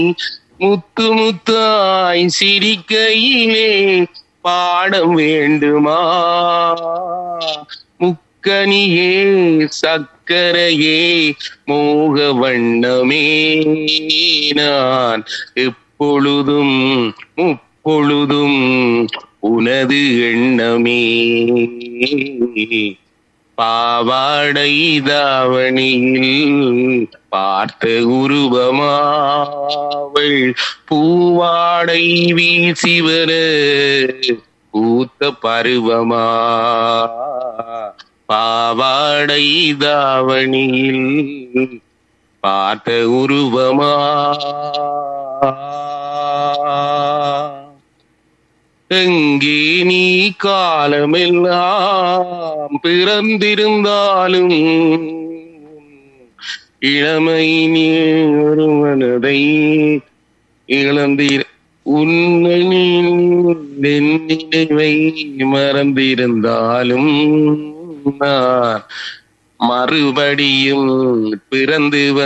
முத்து முத்தாய் சிரிக்கையிலே பாடம் வேண்டுமா முக்கனியே சக்கரையே மோக வண்ணமே நான் எப்பொழுதும் முப்பொழுதும் உனது எண்ணமே பாவாடை தாவணியில் பார்த்த உருவமாவள் பூவாடை வீசி வர பூத்த பருவமா பாவாடை தாவணியில் பார்த்த உருவமா எங்கே நீ காலமெல்லாம் பிறந்திருந்தாலும் இளமை நீ ஒரு மனதை இழந்தீர் உன்னை நீ என் நினைவை மறந்திருந்தாலும் நான் மறுபடியும் பிறந்து